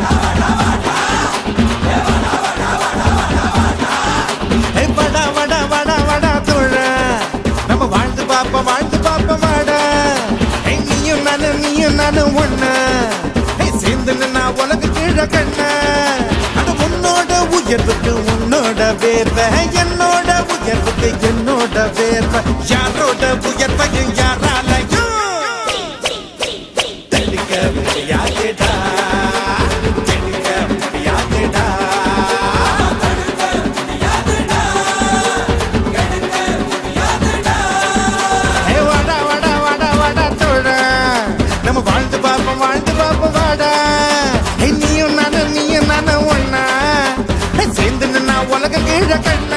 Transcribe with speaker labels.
Speaker 1: ஏய், வாடா வாடா வாடா வாடா தோழ நம்ம வாழ்ந்து பாப்போம் வாழ்ந்து பாப்போம் வாடா ஏய், நீயும் நானும் நீயும் நானும் ஒண்ணு ஏய், சேர்ந்து நின்னா உலக கீழ கண்ண அது உன்னோட உயர்வுக்கு உன்னோட வேர்வை என்னோட உயர்வுக்கு என்னோட வேர்வை யாரோட உயர்வையும் யாராலையும் தடுக்க முடியாதுடா தடுக்க முடியாதுடா ஏய், வாடா வாடா வாடா வாடா தோழா நம்ம வாழ்ந்து பாப்போம் வாழ்ந்து பாப்போம் வாடா ஏய், நீயும் நானும் நீயும் நானும் ஒண்ணா ஏய், சேர்ந்து நின்னா உலக கீழ கண்ண